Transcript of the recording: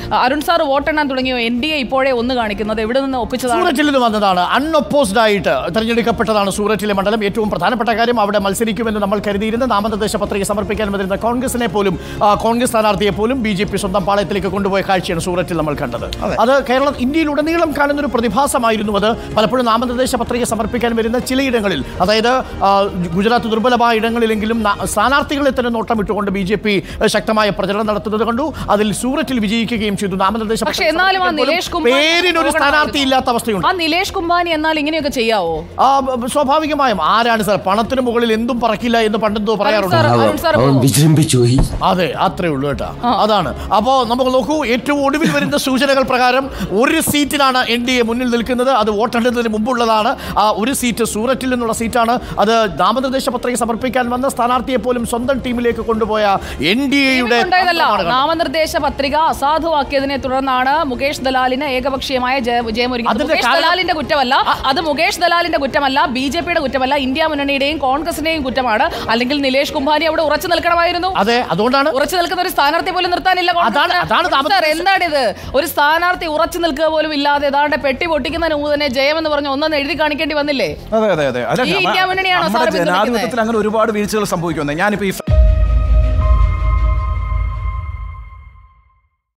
Arun sir വോട്ടെണ്ണാൻ തുടങ്ങിയോ N D A ഇപ്പോഴേ ഒന്ന് കാണിക്കുന്നത് എവിടെ നിന്ന് ഒപ്പിച്ചതാണ് സൂററ്റിൽ നിന്ന് വന്നതാണ് അൺഒപ്പോസ്ഡ് ആയിട്ട് തെരഞ്ഞെടുക്കപ്പെട്ടതാണ് സൂററ്റിലെ മണ്ഡലം ഏറ്റവും പ്രധാനപ്പെട്ട കാര്യം അവിടെ മത്സരിക്കുമെന്ന് നമ്മൾ കരുതിയിരുന്ന നാമനിർദ്ദേശ പത്രിക സമർപ്പിക്കാൻ വരുന്ന കോൺഗ്രസിനെ പോലും ആ, കോൺഗ്രസ് സ്ഥാനാർത്ഥിയെ പോലും ബി ജെ പി സ്വന്തം പാളയത്തിലേക്ക് കൊണ്ടുപോയ കാഴ്ചയാണ് സൂററ്റിൽ നമ്മൾ കണ്ടത് അത് കേരളം ഇന്ത്യയിലുടനീളം കാണുന്ന ഒരു പ്രതിഭാസമായിരുന്നു അത് പലപ്പോഴും നാമനിർദ്ദേശ പത്രിക സമർപ്പിക്കാൻ വരുന്ന ചിലയിടങ്ങളിൽ അതായത് ആ, ഗുജറാത്ത് ദുർബലമായ ഇടങ്ങളിലെങ്കിലും നാ- സ്ഥാനാർത്ഥികളെ തന്നെ നോട്ടമിട്ടുകൊണ്ട് ബി ജെ പി ശക്തമായ പ്രചരണം നടത്തുന്നത് കണ്ടു അതിൽ സൂററ്റിൽ വിജയിക്കുകയും ചെയ്തു നാമനിർദ്ദേശ പക്ഷെ പത്രിക എന്നാലും ആ സമർപ്പിക്കാൻ പോലും നിലേഷ് കുമാർ പേരിനൊരു സ്ഥാനാർത്ഥി ഇല്ലാത്ത അവസ്ഥയുണ്ട് ആ നിലേഷ് കുംഭാനി എന്നാൽ ഇങ്ങനെയൊക്കെ ചെയ്യാവോ ആ, ബ- ബ- സ്വാഭാവികമായും ആരാണ് സാർ പണത്തിന് മുകളിൽ എന്തും പറക്കില്ല എന്ന് പണ്ടെന്തോ അരുൺ പറയാറുണ്ട് സാർ അരുൺ സാർ അവൻ വിജൃംഭിച്ചു പോയി അതെ അത്രേ ഉള്ളൂ കേട്ടോ അതാണ് അപ്പോ നമുക്ക് നോക്കൂ ഏറ്റവും ഒടുവിൽ വരുന്ന സൂചനകൾ പ്രകാരം ഒരു സീറ്റിനാണ് എൻ ഡി എ മുന്നിൽ നിൽക്കുന്നത് അത് വോട്ടെണ്ണുന്നതിന് മുമ്പുള്ളതാണ് ആ ഒരു സീറ്റ് സൂററ്റിൽ നിന്നുള്ള സീറ്റാണ് അത് നാമനിർദ്ദേശ പത്രിക സമർപ്പിക്കാൻ വന്ന സ്ഥാനാർത്ഥിയെ പോലും സ്വന്തം ടീമിലേക്ക് കൊണ്ടുപോയ എൻ ഡി എയുടെ ഉണ്ടായതല്ല നാമനിർദ്ദേശ പത്രിക അസാധുവാക്കിയതിനെ തുടർന്നാണ് മുകേഷ് ദലാലിന് ഏകപക്ഷീയമായ ജയ- ജയമൊരുങ്ങിയത് അതിന്റെ മുകേഷ് കാരണം- ദലാലിന്റെ കുറ്റമല്ല അത് മുകേഷ് ദലാലിന്റെ കുറ്റമല്ല ബി ജെ പിയുടെ കുറ്റമല്ല ഇന്ത്യ മുന്നണിയുടെയും കോൺഗ്രസിന്റെയും കുറ്റമാണ് അല്ലെങ്കിൽ നിലേഷ് കുംഭാനി അവിടെ ഉറച്ചു നിൽക്കണമായിരുന്നു അതെ അതുകൊണ്ടാണ് ഉറച്ചു നിൽക്കുന്ന ഒരു സ്ഥാനാർത്ഥി പോലും നിർത്താനില്ല കോൺഗ്രസിന്. അതാണ്- അതാണ് സാർ, താമസം. എന്താണിത് ഒരു സ്ഥാനാർത്ഥി ഉറച്ചു നിൽക്കുക പോലും ഇല്ലാതെ ഏതാണ്ട് പെട്ടി പൊട്ടിക്കുന്നതിന് മുമ്പ് തന്നെ ജയം എന്ന് പറഞ്ഞ് ഒന്നും എഴുതി കാണിക്കേണ്ടി വന്നില്ലേ അതെ അതെ അതെ അല്ല ഈ നമ്മ- ഇന്ത്യ മുന്നണിയാണോ നമ്മുടെ സാർ പിന്തുണയ്ക്കുന്നത്? ജനാധിപത്യത്തിൽ അങ്ങനെ ഒരുപാട് വീഴ്ചകൾ സംഭവിക്കുന്നത് ഞാനിപ്പോ ഈ